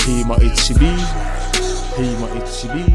هي ما اتش بي هي ما اتش بي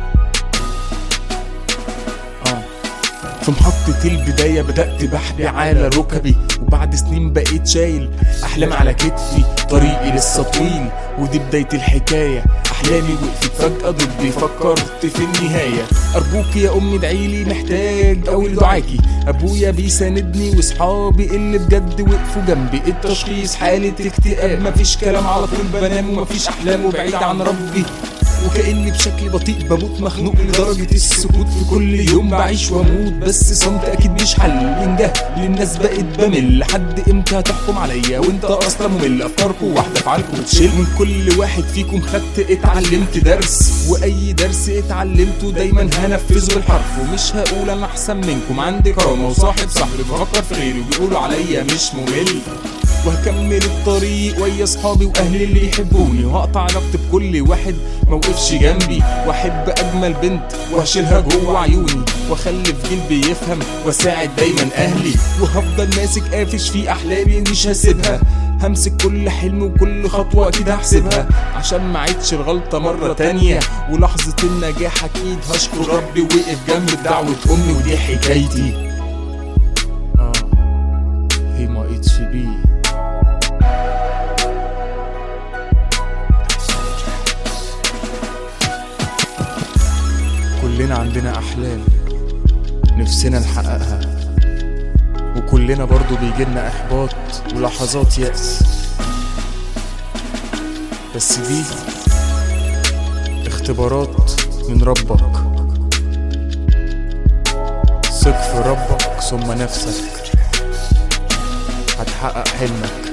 اه في محطة البداية بدأت بحبي على ركبي وبعد سنين بقيت شايل أحلام على كتفي طريقي لسه طويل ودي بداية الحكاية أحلامي وقفت فجأة ضدي فكرت في النهاية أرجوك يا أمي ادعيلي محتاج أوي لدعاكي أبويا بيساندني وصحابي اللي بجد وقفوا جنبي التشخيص حالة اكتئاب مفيش كلام على طول بنام ومفيش أحلام وبعيد عن ربي وكأني بشكل بطيء بموت مخنوق لدرجة السكوت في كل يوم بعيش واموت بس صمت اكيد مش حل من جهل الناس بقت بمل لحد امتى هتحكم عليا وانت اصلا ممل افكاركم واحدة افعالكم بتشيل من كل واحد فيكم خدت اتعلمت درس واي درس اتعلمته دايما هنفذه بالحرف ومش هقول انا احسن منكم عندي كرامة وصاحب صاحبي بفكر في غيري وبيقولوا عليا مش ممل وهكمل الطريق ويا اصحابي واهلي اللي يحبوني وهقطع علاقتي بكل واحد موقفش جنبي واحب اجمل بنت وهشيلها جوه عيوني واخلف جيل بيفهم واساعد دايما اهلي وهفضل ماسك قافش في احلامي ومش هسيبها همسك كل حلم وكل خطوة أكيد هحسبها عشان ما عيدش الغلطة مرة تانية ولحظة النجاح أكيد هشكر ربي وقف جنب دعوة أمي ودي حكايتي آه هي ما اتش بي كلنا عندنا أحلام نفسنا نحققها وكلنا برضو بيجيلنا إحباط ولحظات يأس بس دي اختبارات من ربك ثق في ربك ثم نفسك هتحقق حلمك